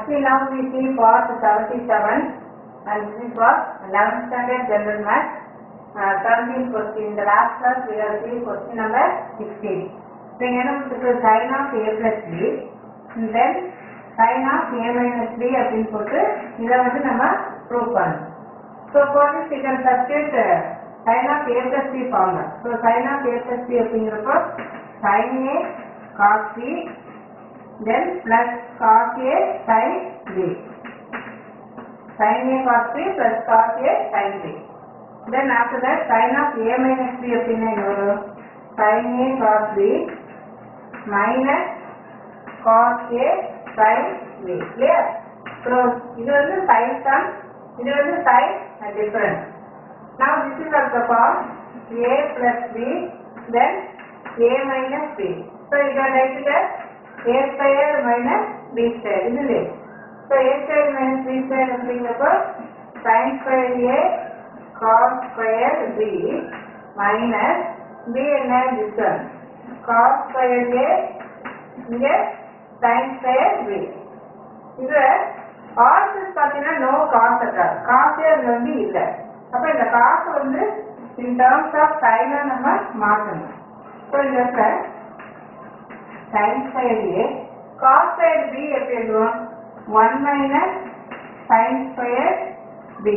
see now we see part 77 and this is for 11th standard general math. Uh, 13 question. In the last class we have seen question number 16. So இங்க என்ன கொடுத்துருக்கு sin of a plus b and then sin of a minus b அப்படின்னு போட்டு இதை வந்து நம்ம prove பண்ணணும். So for this we can substitute uh, sin of a plus b formula. So sin of a plus b அப்படிங்கிறப்போ sin a cos b then plus cos a sin b. sin a cos b plus cos a sin b. Then after that sin of a minus b அப்படின்னா என்ன வரும் sin a cos b minus cos a sin b. Clear? So இது வந்து sin sum, இது வந்து sin difference. Now this is of the form a plus b then a minus b. So you can write it as a square minus b square. Isn't it? So a square minus b square அப்படிங்கிறப்போ sin square a cos square b minus b என்ன this one cos square a இங்க sin square b. இது ஆர்சஸ் பார்த்தீங்கன்னா no cos இருக்காது காசே அதுல வந்து இல்லை அப்ப இந்த காசு வந்து இன் டேர்ம்ஸ் ஆஃப் சைனா நம்ம மாற்றணும் ஸோ இந்த இடத்துல sin square A cos square B எப்படி எழுதுவோம் one minus sin square B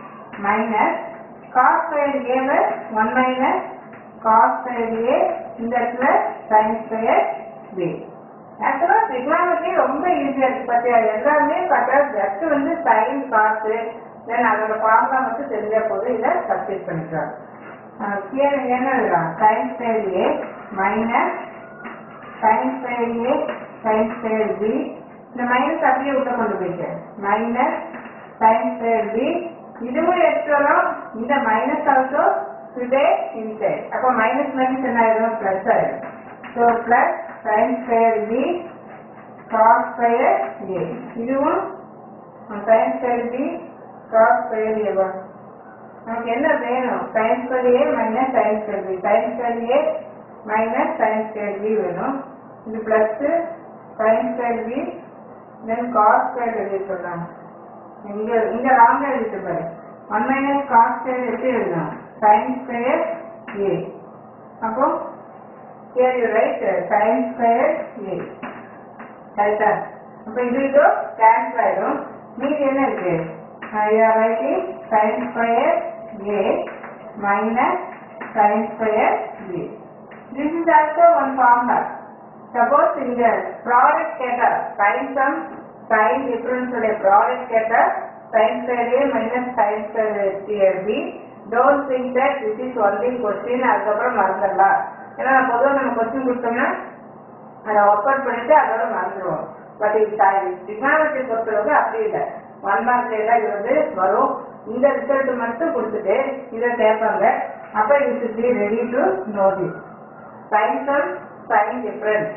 minus cos square ஏவை one minus cos square A இந்த இடத்துல சைன் ஸ்கொயர் பி ஆக்சுவலா ட்ரிக்னாமெட்ரி ரொம்ப ஈஸியா இருக்கு பாத்தியா எல்லாமே பார்த்தா ஜஸ்ட் வந்து சைன் காசு தென் அதோட ஃபார்முலா மட்டும் தெரிஞ்சா போதும் இதை சப்ஸ்டிட் பண்ணிக்கலாம் கீழே என்ன எழுதலாம் sin square A minus sin square A sin square B இந்த மைனஸ் அப்படியே உள்ள கொண்டு போயிட்டு மைனஸ் சைன் ஸ்கொயர் பி இதுவும் எடுத்து வரும் இந்த மைனஸ் ஆல்சோ டுடே இன்சைட் அப்போ மைனஸ் மைனஸ் என்ன ஆயிடும் பிளஸ் ஆயிடும் so plus sin square b cos square a இதுவும் sin square b cos square a வா நமக்கு என்ன வேணும் sin square a minus sin square b sin square a minus sin square b வேணும் இது plus sin square b then cos square எழுதி சொல்லலாம் இங்க இங்க ராங்கா எழுதிட்டு பாரு 1 minus cos square எப்படி எழுதலாம் sin square a அப்போ here you write uh, sin square a கரெக்டா அப்ப இது இது கேன்சல் ஆயிடும் மீதி என்ன இருக்கு you are writing sin square a minus sin square b this is also one formula suppose இந்த product கேட்டா sin sum sin difference உடைய product கேட்டா sin square a minus sin square b don't think that this is only question அதுக்கப்புறம் மறந்துடலாம் ஏன்னா பொதுவாக நம்ம question கொடுத்தோம்னா அதை ஒர்க் அவுட் பண்ணிட்டு அதோட மறந்துடுவோம் பட் இது டிக்னாலஜி பொறுத்தளவுக்கு அப்படி இல்லை ஒன் மார்க்ல எல்லாம் இது வந்து வரும் இந்த ரிசல்ட் மட்டும் கொடுத்துட்டு இதை கேட்பாங்க அப்ப you should be ready to know this sines of sine difference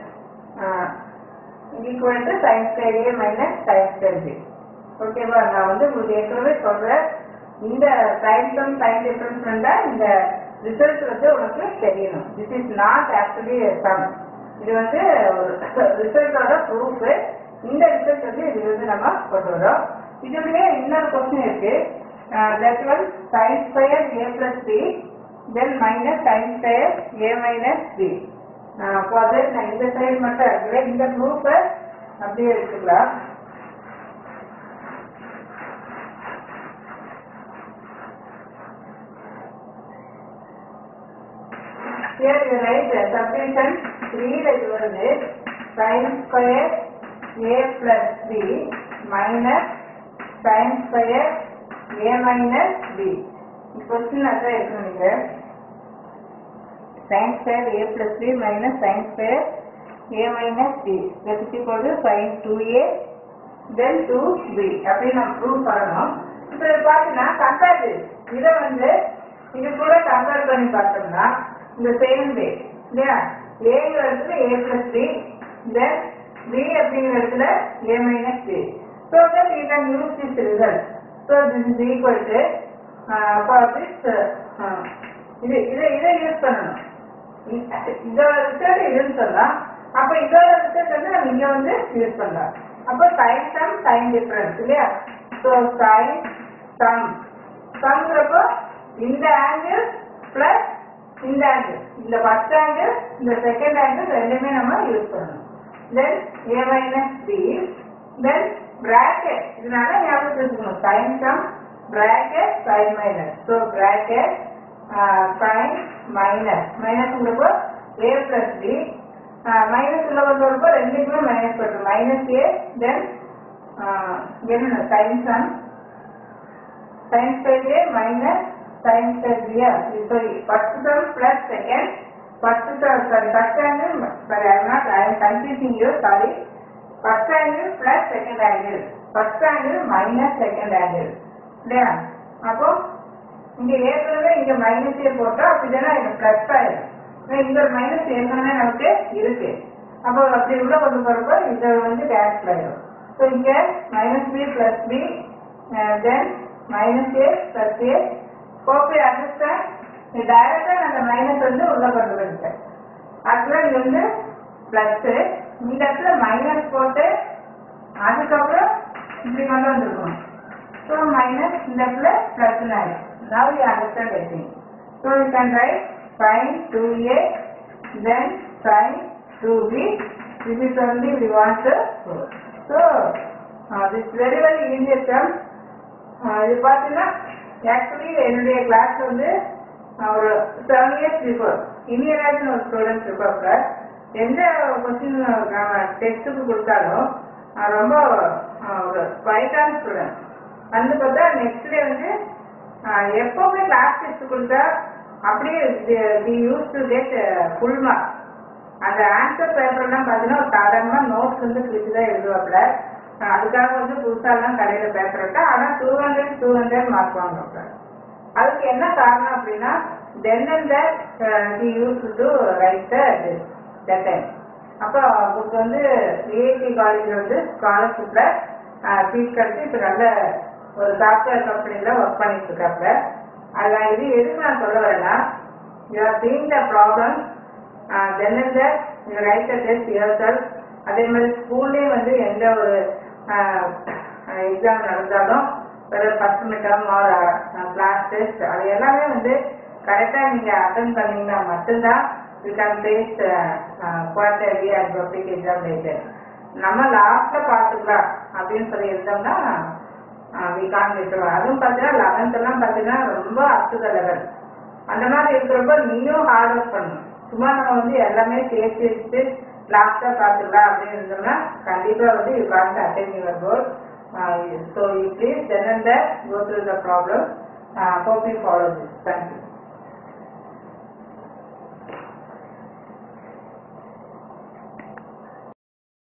equal to sines square A minus sines square B ஓகேவா நான் வந்து உங்களுக்கு ஏற்கனவே சொல்றேன் இந்த சயின்ஸும் சைன் டிஃபரன்ஸ் வந்தா இந்த ரிசல்ட் வந்து உனக்கு தெரியணும் this is not actually sum இது வந்து ரிசல்ட்டோட ப்ரூஃப் இந்த ரிசல்ட் வந்து இது வந்து நம்ம கொண்டு வரோம் இதுலயே இன்னொரு கொஸ்டின் இருக்கு that one sin square A plus B then minus sin square A minus B அப்போ அது நான் இந்த சைடு மட்டும் இருக்குல்ல இந்த ப்ரூஃபை அப்படியே எடுத்துக்கலாம் Here you write the substitution 3 ல இது வருது sin square a plus b minus sin square a minus b question அதான் இருக்கணும் நீங்க sin square a plus b minus sin square a minus b that is equal to sin 2a then 2b அப்படி நம்ம prove பண்ணணும் இப்போ இது பார்த்தீங்கன்னா compare இதை வந்து இது கூட கம்பேர் பண்ணி பார்த்தோம்னா இந்த சேம் வே இல்லையா ஏங்கிற இடத்துல A plus B then B அப்படிங்கிற இடத்துல A minus B so that you can use this result so this is equal to for this இது இதை இதை யூஸ் பண்ணணும் இதோட ரிசல்ட் இதுன்னு சொல்லலாம் அப்ப இதோட ரிசல்ட் வந்து நம்ம இங்க வந்து யூஸ் பண்ணலாம் அப்போ சைன் சம் சைன் டிஃபரன்ஸ் இல்லையா ஸோ சைன் சம் சம்ங்கிறப்போ இந்த ஆங்கிள் பிளஸ் இந்த ஆங்கிள் இந்த ஃபர்ஸ்ட் ஆங்கிள் இந்த செகண்ட் ஆங்கிள் ரெண்டுமே நம்ம யூஸ் பண்ணணும் then A minus B then bracket இதனால ஞாபகம் வச்சுக்கணும் sin sum bracket sin minus so bracket sin minus மைனஸ்ங்கிறப்போ ஏ பிளஸ் பி மைனஸ் உள்ள கொண்டு ரெண்டுக்குமே மைனஸ் போட்டு மைனஸ் ஏ தென் என்ன sin sum sin square A minus sin square B. Sorry, first term plus second. First term, sorry, first angle, sorry, I am not, I am confusing you, sorry. First angle plus second angle. First angle minus second angle. இல்லையா அப்போ இங்க ஏற்கனவே இங்க minus ஏ போட்டா அப்படிதானே எனக்கு plus ஆயிடும் ஆனா இங்க ஒரு மைனஸ் ஏற்கனவே நமக்கு இருக்கு அப்போ அப்படி உள்ள கொண்டு போறப்போ இது வந்து கேன்சல் ஆயிடும் ஸோ இங்க minus B plus B then minus A plus A கோப்பை அண்டர்ஸ்டாண்ட் டைரக்டா நான் அந்த மைனஸ் வந்து உள்ள கொண்டு வந்துட்டேன் அதுல இது வந்து பிளஸ் இந்த இடத்துல மைனஸ் போட்டு அதுக்கப்புறம் இப்படி கொண்டு வந்துருக்கணும் ஸோ மைனஸ் இந்த இடத்துல பிளஸ் ஆயிடும் now you understand everything so you can write sin two A then sin two B this is only we want to so uh, this very very easy term ah இது பார்த்தீங்கன்னா actually என்னுடைய class வந்து ஆஹ் ஒரு seven years before இனியராஜன் ஒரு student இருப்பாங்க எந்த question நம்ம டெஸ்ட்டுக்கு கொடுத்தாலும் ஆஹ் ரொம்ப ஆஹ் ஒரு குவைட்டான ஸ்டூடெண்ட் வந்து பார்த்தா நெக்ஸ்ட் டே வந்து ஆஹ் எப்பவுமே கிளாஸ் டெஸ்ட் கொடுத்தா அப்படியே they used to get full mark அந்த ஆன்சர் பேப்பர்லாம் பார்த்தீங்கன்னா ஒரு சாதாரணமாக நோட்ஸ் வந்து கிழிச்சு தான் எழுதுவாப்புல அஹ் அதுக்காக வந்து புதுசாலாம் கடையில் பேப்பர் விட்டா ஆனால் two hundred two hundred mark வாங்குவாங்க அதுக்கு என்ன காரணம் அப்படின்னா then and they used to write that time அப்போ அவருக்கு வந்து ஏஐடி காலேஜ் வந்து ஸ்காலர்ஷிப்ல ஃபீஸ் கட்டி இப்போ நல்ல ஒரு சாஃப்ட்வேர் கம்பெனியில் ஒர்க் பண்ணிட்டு இருக்காப்புல அதில் இது எதுக்கு நான் சொல்ல வரேன்னா you are seeing the problem then and you write the test yourself அதே மாதிரி ஸ்கூல்லேயும் வந்து எந்த ஒரு எக்ஸாம் நடந்தாலும் வெறும் first midterm or class test அது எல்லாமே வந்து கரெக்டாக நீங்கள் அட்டன் பண்ணீங்கன்னா மட்டும்தான் you can face quarterly and public exam later நம்ம லாஸ்ட்ல பார்த்துக்கலாம் அப்படின்னு சொல்லி இருந்தோம்னா வி கான் விட்டுருவோம் அதுவும் பார்த்தீங்கன்னா லெவன்த் எல்லாம் பார்த்தீங்கன்னா ரொம்ப அப் டு த லெவல் அந்த மாதிரி இருக்கிறப்ப நீயும் ஹார்ட் ஒர்க் பண்ணணும் சும்மா நம்ம வந்து எல்லாமே சேர்த்து வச்சுட்டு லாஸ்ட்டாக பார்த்துக்கலாம் அப்படின்னு இருந்தோம்னா கண்டிப்பாக வந்து you can't attain your goal so you please then and go through the problem hope you follow this thank you